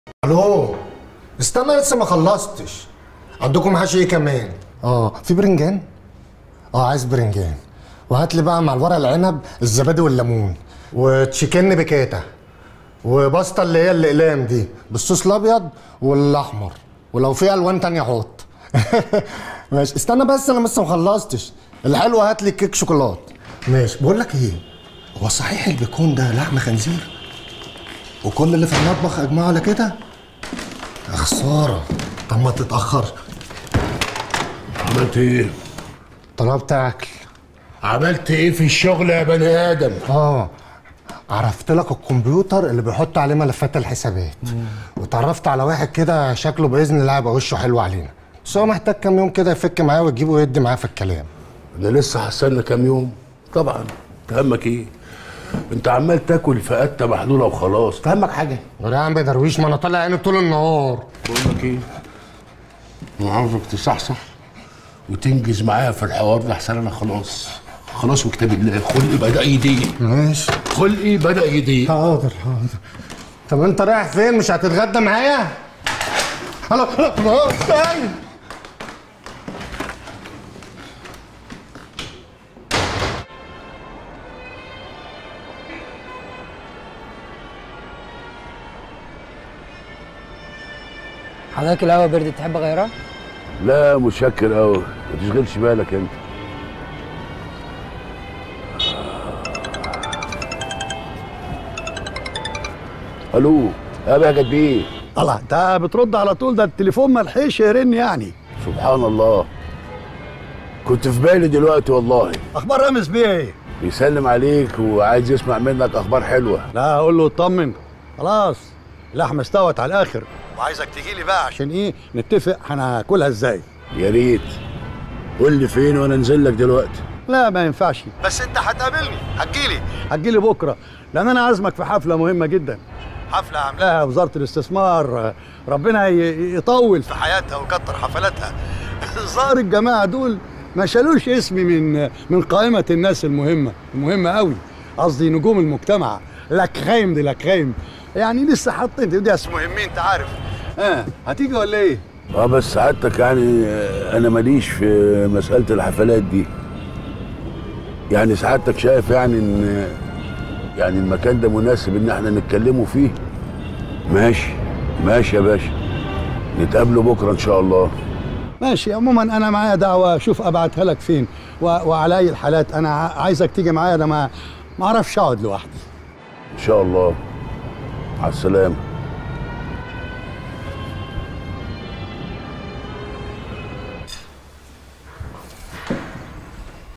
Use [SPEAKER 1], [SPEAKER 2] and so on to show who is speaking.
[SPEAKER 1] الو استنى لسه ما خلصتش عندكم حشي ايه كمان اه في برنجان اه عايز برنجان وهات لي بقى مع الورق العنب الزبادي والليمون وتشيكن بكاتا وباستا اللي هي الاقلام دي بالصوص الابيض والاحمر ولو في الوان تانية حط ماشي استنى بس انا لسه ما خلصتش الحلو هات لي كيك شوكولاته ماشي بقول لك ايه هو صحيح البيكون ده لحم خنزير وكل اللي في المطبخ اجمعوا على كده يا خساره طب ما تتاخر
[SPEAKER 2] عملت ايه؟
[SPEAKER 1] طلبت اكل
[SPEAKER 2] عملت ايه في الشغل يا بني ادم؟
[SPEAKER 1] اه عرفت لك الكمبيوتر اللي بيحط عليه ملفات الحسابات وتعرفت على واحد كده شكله باذن الله هيبقى وشه حلو علينا بس هو محتاج كام يوم كده يفك معاه ويجيبه ويدي معاه في الكلام
[SPEAKER 2] ده لسه هستنى كام يوم؟ طبعا تهمك ايه؟ انت عمال تاكل في قته محلوله وخلاص تهمك حاجه؟
[SPEAKER 1] يا عم درويش ما انا طالع عيني طول النهار
[SPEAKER 2] بقول لك ايه؟ انا عاوزك تصحصح وتنجز معايا في الحوار ده احسن انا خلاص خلاص وكتاب الله خلقي بدا يضيق
[SPEAKER 1] ماشي
[SPEAKER 2] خلقي بدا يضيق
[SPEAKER 1] حاضر حاضر طب انت رايح فين مش هتتغدى معايا هلا هلا استنى
[SPEAKER 3] حضرتك القهوة بردت تحب اغيرها؟
[SPEAKER 2] لا متشكر قوي ما تشغلش بالك انت الو يا بهجت بيه
[SPEAKER 4] الله انت بترد على طول ده التليفون ما لحقش يرن يعني
[SPEAKER 2] سبحان الله كنت في بالي دلوقتي والله
[SPEAKER 4] اخبار رامز بيه ايه
[SPEAKER 2] بيسلم عليك وعايز يسمع منك اخبار حلوه
[SPEAKER 4] لا اقول له اطمن خلاص اللحمه استوت على الاخر وعايزك تيجي لي بقى عشان ايه نتفق هناكلها ازاي
[SPEAKER 2] يا ريت قول لي فين وانا انزل لك دلوقتي
[SPEAKER 4] لا ما ينفعش بس انت هتقابلني هتجيلي هتجيلي بكره لان انا عازمك في حفله مهمه جدا حفله عاملاها وزاره الاستثمار ربنا ي- يطول في حياتها ويكتر حفلاتها ظهر الجماعه دول ما شالوش اسمي من من قائمه الناس المهمه المهمه قوي قصدي نجوم المجتمع لك خايم دي لك خايم يعني لسه حاطين دي ناس مهمين انت عارف اه هتيجي ولا ايه
[SPEAKER 2] اه بس سعادتك يعني آه، انا ماليش في مساله الحفلات دي يعني سعادتك شايف يعني ان يعني المكان ده مناسب ان احنا نتكلموا فيه ماشي ماشي يا باشا نتقابلوا بكره ان شاء الله
[SPEAKER 4] ماشي عموما انا معايا دعوه شوف ابعتها لك فين و... وعلى اي الحالات انا ع- عايزك تيجي معايا انا ما ما اعرفش اقعد لوحدي
[SPEAKER 2] ان شاء الله على السلامه